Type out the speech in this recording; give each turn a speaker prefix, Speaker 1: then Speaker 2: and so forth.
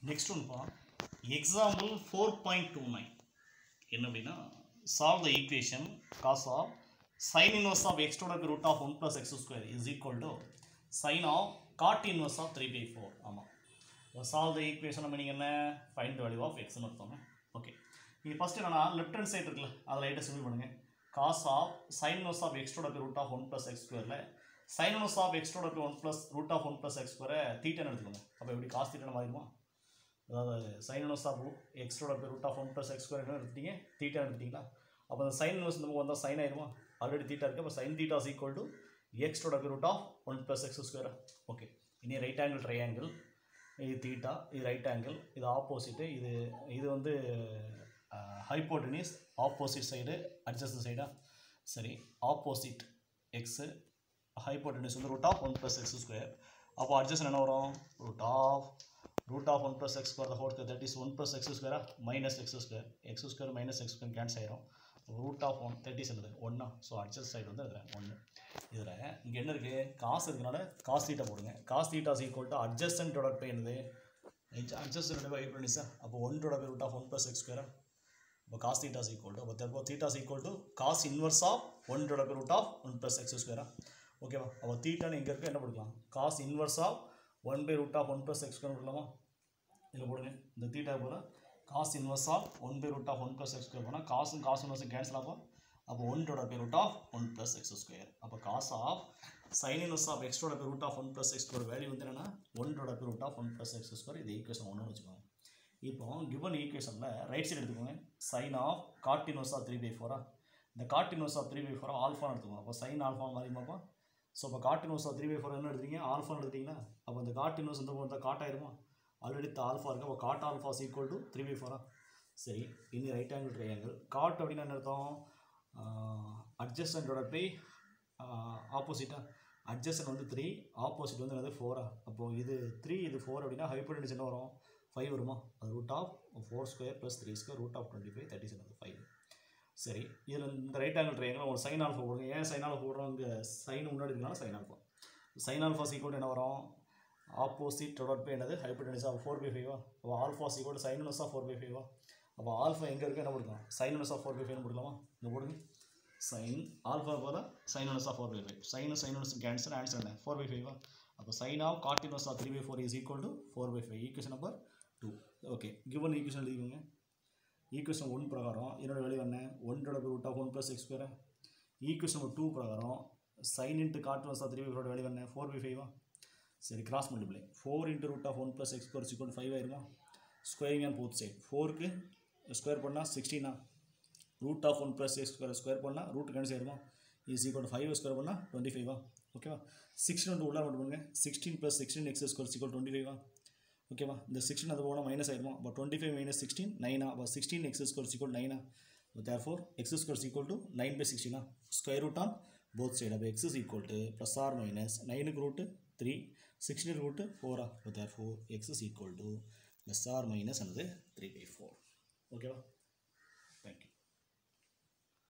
Speaker 1: next ஒன்றுப்பா example four point two nine என்ன அப்படின்னா solve the equation cos of sine inverse of x டோட root of one plus x square is equal to sine of cot inverse of three by four ஆமாம் solve the equation meaning என்ன find value of எக்ஸ்னு எடுத்தோங்க okay நீங்கள் first என்னன்னா left hand side இருக்குல்ல அதை லைட்டாக சிம்பிள் பண்ணுங்கள் cos of sine inverse of x டோட root of one plus X ஸ்கொயரில் சைன் இன்வர்ஸ் ஆஃப் எக்ஸ் டோட one plus root of one plus x ஸ்கொயரை தீட்டான்னு எடுத்துக்கோங்க அப்போ எப்படி காஸ் தீட்டான மாறிடுமா அதாவது சைன் இன்வர்ஸ் ஆஃப் எக்ஸோட per root of one plus x square என்ன எடுத்துட்டீங்க தீட்டா எடுத்துட்டீங்களா அப்போ அந்த சைன் இன்வர்ஸ் நமக்கு வந்தால் சைன் ஆயிருமா ஆல்ரெடி தீட்டா இருக்குது அப்போ sine theta is equal to எக்ஸோட per root of one plus x square okay இனி ரைட் ஆங்கிள் ட்ரையாங்கிள் இது தீட்டா இது ரைட் ஆங்கிள் இது ஆப்போசிட்டு இது இது வந்து ஹைப்போட்டனிஸ் ஆப்போசிட் சைடு அட்ஜஸ்ட் சைடா சரி ஆப்போசிட் எக்ஸு ஹைப்போட்டனிஸ் வந்து root of one plus x square அப்போ அட்ஜஸ்ட் என்ன வரும் root of root of 1 plus x square the whole square that is 1 plus x square minus x square x square minus x square cancel ஆயிரும் root of 1 that is என்னது ஒன்றா so adjust side வந்து அதில் ஒன்று இதில் இங்கே என்ன இருக்குது காசு இருக்கனால காஸ் தீட்டா போடுங்க cos theta is equal to adjacent டொடர் பை என்னது அட்ஜஸ்டன்ட் பை எப்படி சார் அப்போ ஒன் டொடர் by root of one plus x square இப்போ cos theta is equal to அப்போ தப்போ theta is equal to cos inverse of one டொடர் by root of one plus x ஸ்கொயரா ஓகேவா அப்போ தீட்டான்னு இங்கே இருக்க என்ன போட்டுக்கலாம் cos inverse of one by root of one plus x square போடலாமா இதில் போடுங்க இந்த தீட்டா போல cos inverse of one by root of one plus x square போனால் காசும் காசு இன்வர்ஸும் கேன்சல் ஆகும் அப்போ ஒன்றோட by root of one plus x square அப்போ cos of sine inverse of எக்ஸோட by root of one plus x square value வந்து என்னன்னா ஒன்றோட by root of one plus x square இது ஈக்குவேஷன் ஒன்று வச்சுக்கோங்க இப்போ கிவன் ஈக்குவேஷனில் ரைட் சைடு எடுத்துக்கோங்க sign of cot inverse of three by ஃபோரா இந்த cot inverse of three by ஃபோரா ஆல்ஃபான்னு எடுத்துக்கோங்க அப்போ சைன் ஆல்ஃபா மாறிமாப்பா ஸோ இப்போ cot inverse of three by four என்ன எடுத்தீங்க ஆல்ஃபான்னு எடுத்தீங்கன்னா அப்போ இந்த காட் இன்வர்ஸ் இந்த வந்தால் காட் ஆயிருமா ஆல்ரெடி ஆல்ஃபா இருக்கு அப்போ cot alpha is equal to three by ஃபோரா சரி இனி ரைட் ஆங்கிள் ட்ரையாங்கிள் காட் அப்படின்னா என்ன அர்த்தம் அட்ஜஸ்டன்டோட பை ஆப்போசிட்டாக அட்ஜஸ்டன் வந்து த்ரீ ஆப்போசிட் வந்து என்னது ஃபோரா அப்போது இது த்ரீ இது ஃபோர் அப்படின்னா ஹைப்போடென்ஸ் என்ன வரும் ஃபைவ் வருமா அது root of four square plus three square root of twenty five thirty seven five சரி இதில் இந்த ரைட் ஆங்கிள் ட்ரையாங்கிள் ஒரு சைன் ஆல்ஃபா போடுங்க ஏன் சைன் ஆல்ஃபா போடுறோம் இங்கே சைன் முன்னாடி இருக்கனால sine alpha sine alpha is equal என்ன வரும் ஆப்போசிட் தொடர் பை என்னது ஹைப்போடென்ஸ் ஆஃப் ஃபோர் பை ஃபைவா அப்போ alpha is equal sine inverse of four by ஃபைவா அப்போ ஆல்ஃபா எங்கே இருக்குது என்ன கொடுக்கலாம் sine inverse of four by ஃபைவ்னு போடலாமா இந்த போடுங்க சைன் ஆல்ஃபா போல sine inverse of four by five sine sine inverse cancel answer என்ன ஃபோர் பை ஃபைவா அப்போ sine of cot inverse of three by four is equal to four by five equation number two okay given equation எழுதிக்கோங்க equation one பிரகாரம் என்னோட value என்ன ஒன்றோட root of one plus x square equation number two பிரகாரம் sine into cot inverse of three by ஃபோரோட value என்ன four by ஃபைவா சரி cross multiply four into root of one plus x square is equal five ஆயிருமா squaring on both side ஃபோருக்கு square பண்ணால் சிக்ஸ்டீனா root of one plus x square square பண்ணால் root cancel ஆயிருமா இஸ் ஈக்குவல் ஃபைவ் ஸ்கொயர் பண்ணால் twenty ஃபைவா ஓகேவா sixteen வந்து உள்ள மட்டும் பண்ணுங்க sixteen plus sixteen x square is equal twenty ஃபைவா ஓகேவா இந்த சிக்ஸ்டீன் அது போனால் மைனஸ் ஆயிருமா அப்போ டுவெண்ட்டி ஃபைவ் மைனஸ் சிக்ஸ்டீன் நைனா அப்போ சிக்ஸ்டீன் எக்ஸ் ஸ்கொயர் சிக்வல் நைனா there four x square is equal to nine by சிக்ஸ்டீனா square root on both side அப்போ x is equal to plus or minus நைனுக்கு ரூட்டு த்ரீ சிக்ஸ்டீன் ரூட்டு ஃபோரா there four x is equal to plus or minus என்னது three by four ஓகேவா